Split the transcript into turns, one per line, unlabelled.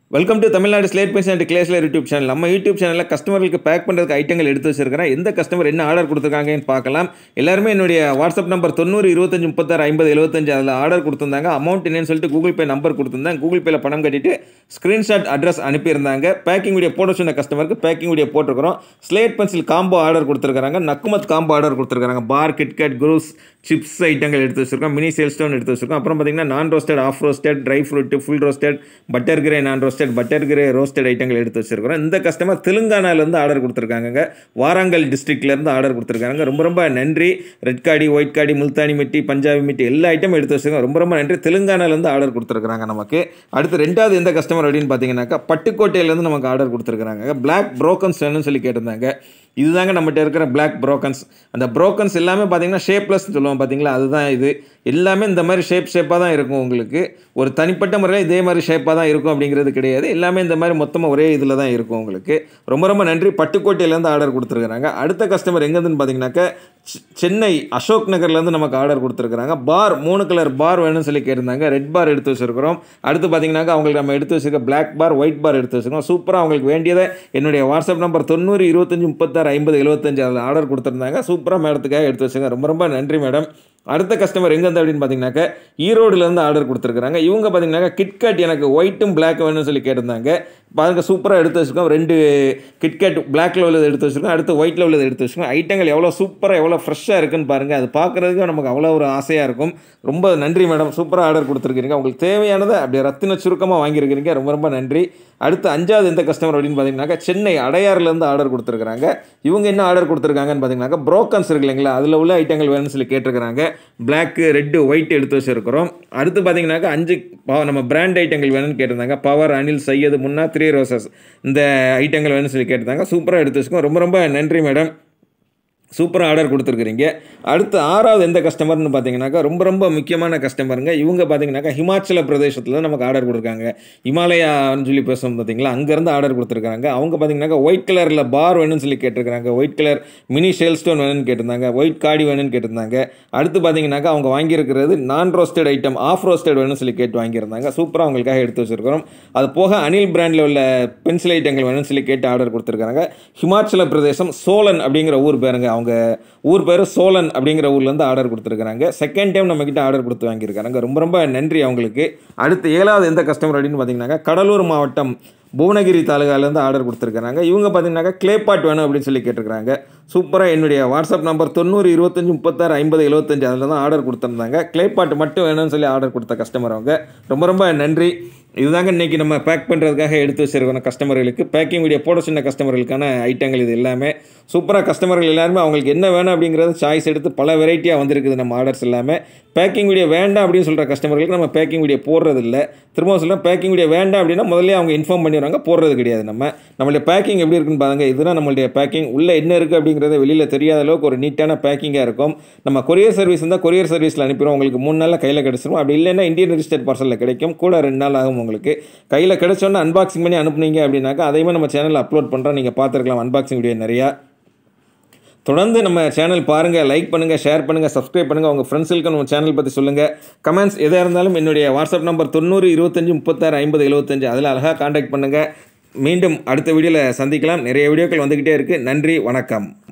welcome to Tamil Nadu slate pencil and கிளேஸ்லர் YouTube channel நம்ம YouTube சேனலில் கஸ்டமர்களுக்கு பேக் பண்ணுறதுக்கு ஐட்டங்கள் எடுத்து வச்சிருக்கிறேன் எந்த கஸ்டமர் என்ன ஆர்டர் கொடுத்துருக்காங்கன்னு பார்க்கலாம் எல்லாருமே என்னுடைய வாட்ஸ்அப் நம்பர் தொண்ணூறு இருபத்தஞ்சு முப்பத்தாறு ஐம்பது எழுபத்தஞ்சு அதில் ஆர்டர் கொடுத்துருந்தாங்க அமௌண்ட் என்னன்னு சொல்லிட்டு கூகுள் பே நம்பர் கொடுத்துருந்தேன் கூகுள் பேல பணம் கட்டிட்டு ஸ்க்ரீன்ஷாட் அட்ரஸ் அனுப்பியிருந்தாங்க பேக்கிங் வீடியோ போட சொன்ன கஸ்டமருக்கு பேக்கிங் வீடியோ போட்டிருக்கிறோம் ஸ்லேட் பென்சில் காம்போ ஆர்டர் கொடுத்துருக்காங்க நக்குமத் காம்போ ஆர்டர் கொடுத்துருக்காங்க பார் கிட்கட் குரூஸ் சிப்ஸ் ஐட்டங்கள் எடுத்து வச்சிருக்கோம் மினி சேல் ஸ்டோன் எடுத்து வச்சிருக்கோம் அப்புறம் பார்த்தீங்கன்னா நான் roasted half roasted dry fruit full roasted butter கிரே நான் ரோஸ்டட் பட்டர் கிரே ரோஸ்டட் ஐட்டங்கள் எடுத்து வச்சிருக்கிறோம் இந்த கஸ்டமர் தெலுங்கானாலேருந்து ஆர்டர் கொடுத்துருக்காங்க வாராங்கல் டிஸ்ட்ரிக்ட்லேருந்து ஆர்டர் கொடுத்துருக்காங்க ரொம்ப ரொம்ப நன்றி ரெட் காடி ஒயிட் காடி முல்தானி மிட்டி பஞ்சாபி மிட்டி எல்லா ஐட்டமும் எடுத்து வச்சிருக்கோம் ரொம்ப ரொம்ப நன்றி தெலுங்கானாலேருந்து ஆர்டர் கொடுத்துருக்காங்க நமக்கு அடுத்து ரெண்டாவது எந்த கஸ்டமர் அப்படின்னு பார்த்தீங்கன்னாக்கா பட்டுக்கோட்டையிலேருந்து நமக்கு ஆர்டர் கொடுத்துருக்காங்க பிளாக் ப்ரோக்கன்ஸ் வேணும்னு சொல்லி கேட்டிருந்தாங்க இதுதாங்க நம்மகிட்ட இருக்கிற பிளாக் ப்ரோக்கன்ஸ் அந்த ப்ரோக்கன்ஸ் எல்லாமே பார்த்தீங்கன்னா ஷேப்லெஸ் சொல்லுவோம் பார்த்தீங்களா அதுதான் இது எல்லாமே இந்த மாதிரி ஷேப் ஷேப்பாக தான் இருக்கும் உங்களுக்கு ஒரு தனிப்பட்ட முறையில் இதே மாதிரி ஷேப்பாக தான் இருக்கும் அப்படிங்கிறது கிடையாது எல்லாமே இந்த மாதிரி மொத்தமாக ஒரே இதில் தான் இருக்கும் உங்களுக்கு ரொம்ப ரொம்ப நன்றி பட்டுக்கோட்டையிலேருந்து ஆர்டர் கொடுத்துருக்குறாங்க அடுத்த கஸ்டமர் எங்கேருந்துன்னு பார்த்தீங்கன்னாக்கா செ- சென்னை அசோக் நகர்லேருந்து நமக்கு ஆர்டர் கொடுத்துருக்குறாங்க பார் மூணு கலர் பார் வேணும்னு சொல்லி கேட்டிருந்தாங்க ரெட் பார் எடுத்து வச்சிருக்கிறோம் அடுத்து பார்த்தீங்கன்னாக்கா அவங்களுக்கு நம்ம எடுத்து வச்சிருக்க பிளாக் பார் ஒயிட் பார் எடுத்து வச்சிருக்கோம் சூப்பராக அவங்களுக்கு வேண்டியதை என்னுடைய வாட்ஸ்அப் நம்பர் தொண்ணூறு இருபத்தஞ்சி முப்பத்தாறு ஐம்பது எழுபத்தஞ்சு அதில் ஆர்டர் கொடுத்துருந்தாங்க சூப்பராக மேடத்துக்காக எடுத்து வச்சுங்க ரொம்ப ரொம்ப நன்றி மேடம் அடுத்த கஸ்டமர் எங்கேருந்து அப்படின்னு பார்த்தீங்கன்னாக்கா ஈரோடுலேருந்து ஆர்டர் கொடுத்துருக்காங்க இவங்க பார்த்தீங்கன்னாக்கா கிட்கட் எனக்கு ஒயிட்டும் பிளாக் வேணும்னு சொல்லி கேட்டிருந்தாங்க பாருங்க சூப்பராக எடுத்து வச்சுருக்கோம் ரெண்டு கிட்கட் பிளாக்ல உள்ளது எடுத்து வச்சுருக்கோம் அடுத்து ஒயிட்டில் உள்ளது எடுத்து வச்சுருக்கோம் ஐட்டங்கள் எவ்வளோ சூப்பராக எவ்வளோ ஃப்ரெஷ்ஷாக இருக்குன்னு பாருங்கள் அது பார்க்குறதுக்கு நமக்கு அவ்வளோ ஒரு ஆசையாக இருக்கும் ரொம்ப நன்றி மேடம் சூப்பராக ஆர்டர் கொடுத்துருக்கீங்க உங்களுக்கு தேவையானதை அப்படியே ரத்தின சுருக்கமாக வாங்கியிருக்கிறீங்க ரொம்ப ரொம்ப நன்றி அடுத்து அஞ்சாவது எந்த கஸ்டமர் அப்படின்னு பார்த்தீங்கன்னாக்கா சென்னை அடையாறுலேருந்து ஆர்டர் கொடுத்துருக்காங்க இவங்க என்ன ஆர்டர் கொடுத்துருக்காங்கன்னு பார்த்தீங்கன்னாக்கா ப்ரோக்கன்ஸ் இருக்கு இல்லைங்களா அதில் உள்ள ஐட்டங்கள் வேணும்னு சொல்லி கேட்டிருக்கிறாங்க பிளாக்கு ரெட்டு ஒயிட் எடுத்து வச்சிருக்கிறோம் அடுத்து பார்த்தீங்கன்னாக்கா அஞ்சு பா- நம்ம பிராண்ட் ஐட்டங்கள் வேணும்னு கேட்டிருந்தாங்க பவர் அனில் சையது முன்னா த்ரீ ரோசஸ் இந்த ஐட்டங்கள் வேணும்னு சொல்லி கேட்டிருந்தாங்க சூப்பராக எடுத்து வச்சுக்கோங்க ரொம்ப ரொம்ப நன்றி மேடம் சூப்பராக ஆர்டர் கொடுத்துருக்குறீங்க அடுத்து ஆறாவது எந்த கஸ்டமர்னு பார்த்தீங்கன்னாக்கா ரொம்ப ரொம்ப முக்கியமான கஸ்டமருங்க இவங்க பார்த்தீங்கன்னாக்கா ஹிமாச்சல பிரதேசத்தில் நமக்கு ஆர்டர் கொடுத்துருக்காங்க ஹிமாலயான்னு சொல்லி பேசுவோம் பார்த்தீங்களா அங்கேருந்து ஆர்டர் கொடுத்துருக்காங்க அவங்க பார்த்தீங்கன்னாக்கா ஒயிட் கலரில் பார் வேணும்னு சொல்லி கேட்டிருக்காங்க white colour mini shell stone வேணும்னு கேட்டிருந்தாங்க ஒயிட் காடி வேணும்னு கேட்டிருந்தாங்க அடுத்து பார்த்தீங்கன்னாக்கா அவங்க வாங்கியிருக்கிறது நான் ரோஸ்டட் ஐட்டம் ஆஃப் ரோஸ்டட் வேணும்னு சொல்லி கேட்டு வாங்கியிருந்தாங்க சூப்பராக அவங்களுக்காக எடுத்து வச்சிருக்கிறோம் அது போக அனில் பிராண்டில் உள்ள பென்சில் ஐட்டங்கள் வேணும்னு சொல்லி கேட்டு ஆர்டர் கொடுத்துருக்காங்க ஹிமாச்சல பிரதேசம் சோலன் அப்படிங்கிற ஊர் பேருங்க அவங்க ஊர் பேர் சோலன் அப்படிங்கிற ஊர்லேருந்து ஆர்டர் கொடுத்துருக்காங்க செகண்ட் டைம் நம்மக்கிட்ட ஆர்டர் கொடுத்து வாங்கியிருக்காங்க ரொம்ப ரொம்ப நன்றி அவங்களுக்கு அடுத்து ஏழாவது எந்த கஸ்டமர் அப்படின்னு பார்த்தீங்கன்னாக்கா கடலூர் மாவட்டம் புவனகிரி தாலுகாலேருந்து ஆர்டர் கொடுத்துருக்காங்க இவங்க பார்த்தீங்கன்னாக்கா க்ளே பாட் வேணும் அப்படின்னு சொல்லி கேட்டிருக்காங்க சூப்பராக என்னுடைய வாட்ஸ்அப் நம்பர் தொண்ணூறு இருபத்தஞ்சி முப்பத்தாறு ஐம்பது எழுபத்தஞ்சு அதில் தான் ஆர்டர் கொடுத்துருந்தாங்க க்ளே பாட் மட்டும் வேணும்னு சொல்லி ஆர்டர் கொடுத்த கஸ்டமர் அவங்க ரொம்ப ரொம்ப நன்றி இதுதாங்க இன்றைக்கி நம்ம பேக் பண்ணுறதுக்காக எடுத்து வச்சிருக்கோம் கஸ்டமர்களுக்கு பேக்கிங் வீடியோ போட சொன்ன கஸ்டமர்களுக்கான ஐட்டங்கள் இது எல்லாமே சூப்பராக கஸ்டமர்கள் எல்லாருமே அவங்களுக்கு என்ன வேணும் அப்படிங்கிறது சாய்ஸ் எடுத்து பல வெரைட்டியாக வந்திருக்குது நம்ம ஆர்டர்ஸ் எல்லாமே பேக்கிங் வீடியோ வேண்டாம் அப்படின்னு சொல்கிற கஸ்டமர்களுக்கு நம்ம பேக்கிங் வீடியோ போடுறது இல்லை திரும்ப சொல்ல பேக்கிங் வீடியோ வேண்டாம் அப்படின்னா முதல்ல அவங்க இன்ஃபார்ம் பண்ணிடுறாங்க போடுறது கிடையாது நம்ம நம்மளுடைய பேக்கிங் எப்படி இருக்குன்னு பாருங்க இதுதான் நம்மளுடைய பேக்கிங் உள்ளே என்ன இருக்குது அப்படிங்கிறத வெளியில் தெரியாத அளவுக்கு ஒரு நீட்டான பேக்கிங்காக இருக்கும் நம்ம கொரியர் சர்வீஸ் இருந்தால் கொரியர் சர்வீஸில் அனுப்பிடுவோம் உங்களுக்கு மூணு நாளில் கையில் கிடச்சிரும் அப்படி இல்லைன்னா இந்தியன் ரிஜிஸ்டர்ட் பார்சலில் கிடைக்கும் கூட ரெண்டு நாள் ஆகும் உங்களுக்கு கையில் கிடைச்சோன்னே அன்பாக்சிங் பண்ணி அனுப்புனீங்க அப்படின்னாக்கா அதையுமே நம்ம சேனலில் அப்லோட் பண்ணுறோம் நீங்கள் பார்த்துருக்கலாம் அன்பாக்சிங் வீடியோ நிறையா தொடர்ந்து நம்ம சேனல் பாருங்கள் லைக் பண்ணுங்கள் ஷேர் பண்ணுங்கள் சப்ஸ்கிரைப் பண்ணுங்கள் உங்கள் ஃப்ரெண்ட்ஸுக்கு நம்ம சேனல் பற்றி சொல்லுங்கள் கமெண்ட்ஸ் எதாக இருந்தாலும் என்னுடைய வாட்ஸ்அப் நம்பர் தொண்ணூறு இருபத்தஞ்சி முப்பத்தாறு ஐம்பது எழுபத்தஞ்சு அதில் அழகாக காண்டாக்ட் பண்ணுங்கள் மீண்டும் அடுத்த வீடியோவில் சந்திக்கலாம் நிறைய வீடியோக்கள் வந்துக்கிட்டே இருக்குது நன்றி வணக்கம்